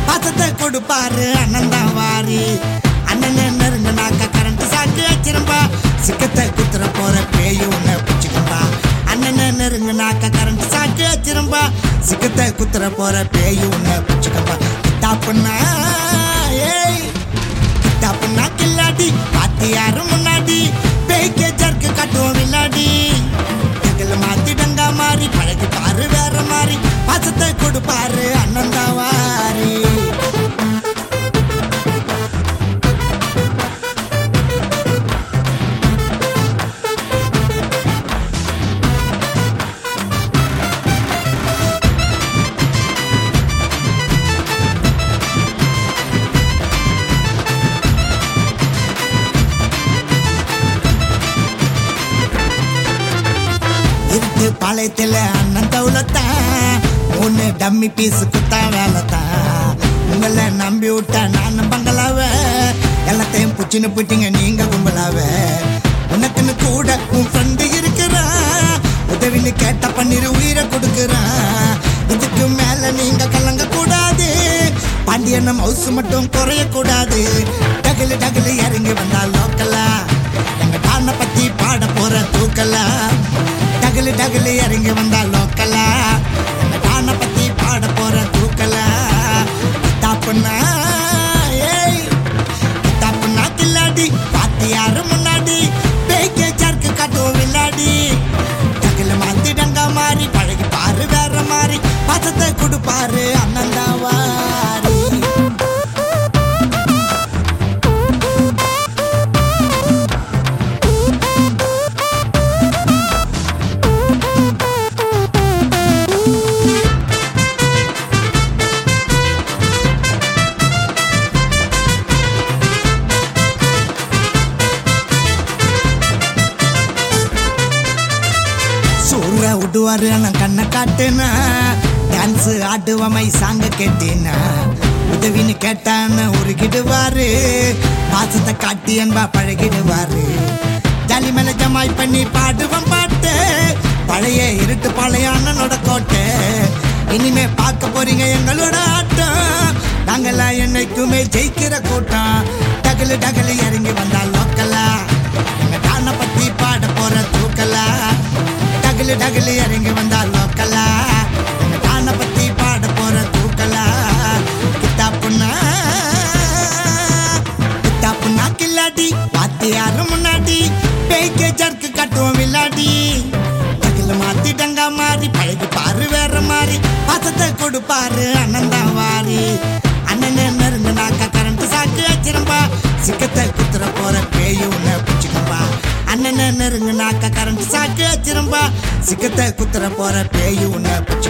பாசத்தை கொடுப்பாரு அண்ணன் தான் வாரி அண்ணன் நெருங்கினாக்க கரண்ட் சாக்கு வச்சிரும்பா சிக்கத்தை குத்துற போற பேய் உன்னை பிடிச்சிக்கம்பா அண்ணன் நெருங்கினாக்க கரண்ட் சாக்கு வச்சிரும்பா சிக்கத்தை குத்துற போற பேய் உன்னை பிடிச்சிக்கம்பா கிட்டாப்புன்னா ஏய் கிட்டாப்புன்னா கில்லாடி பாத்தி யாரும் முன்னாடி பேய்க்கே ஜர்க்கு காட்டுவோம் வில்லாடி எங்களை மாத்தி டங்கா மாறி பழகி பாரு வேற மாதிரி பாசத்தை கொடுப்பாரு அண்ணன் தான் வாரி இருக்கு பாளையத்துல அண்ணன் தவுலத்தான் மூணு டம்மி பீஸ் குத்தா வேலைத்தான் உங்களை நம்பி விட்ட நான் பங்களாவ எல்லாத்தையும் புச்சின்னு போயிட்டீங்க நீங்க கும்பலாவ உனக்குன்னு கூட உன் ஃப்ரெண்டு இருக்கிறான் உதவின்னு கேட்ட பன்னீர் உயிரை கொடுக்குறான் இதுக்கு மேல நீங்க கலங்க கூடாது பாண்டியன மவுசு மட்டும் குறைய கூடாது டகுலு டகுலு இறங்கி வந்தா லோக்கலா எங்க டான பத்தி பாட போற தூக்கலா டகுலு டகுலு இறங்கி வந்தா லோக்கலா எங்க டான பத்தி பாட போற தூக்கலா தாப்புனா ஏய் தாப்புனா கில்லாடி பாத்தி யாரு முன்னாடி பேய்க்கே சர்க்கு காட்டும் வில்லாடி டகுல மாத்தி டங்கா மாறி பழகி பாரு வேற மாதிரி பாசத்தை கொடுப்பாரு அண்ணன் தான் வாரி சூற விடுவாரு நான் கண்ணை காட்டுனா டான்ஸ் ஆடுவமை சாங்க கேட்டேனா உதவின்னு கேட்டான்னு உருகிடுவாரு பாசத்தை காட்டி என்பா பழகிடுவாரு ஜாலி மேல ஜமாய் பண்ணி பாடுவன் பாட்டு பழைய இருட்டு பழைய அண்ணனோட கோட்டை இனிமே பார்க்க போறீங்க எங்களோட ஆட்டம் நாங்கெல்லாம் என்னைக்குமே ஜெயிக்கிற கூட்டம் டகலு டகலு இறங்கி வந்தா லோக்கலா எங்க டான பத்தி பாட போற தூக்கலா டகுலு டகுலு இறங்கி வந்தா லோக்கலா எங்க டான பத்தி பாட போற தூக்கலா கித்தாப்புன்னா கித்தாப்புன்னா கில்லாடி பாத்தி யாரும் முன்னாடி பேய்க்கே ஜர்க்கு காட்டுவோம் வில்லாடி டகுல மாத்தி டங்கா மாறி பழகி பாரு வேற மாதிரி பாசத்தை கொடுப்பாரு அண்ணன் தான் வாரி அண்ணன் நெருங்கினாக்க கரண்ட் சாக்கு வச்சிரும்பா சிக்கத்தை குத்துற போற பேய் உன்னை பிடிச்சிக்கம்பா அண்ணன் நெருங்கினாக்க கரண்ட் சாக்கு வச்சிரும்பா சிக்கத்தை குத்துற போற பேய் உன்னை பிடிச்சிக்கம்பா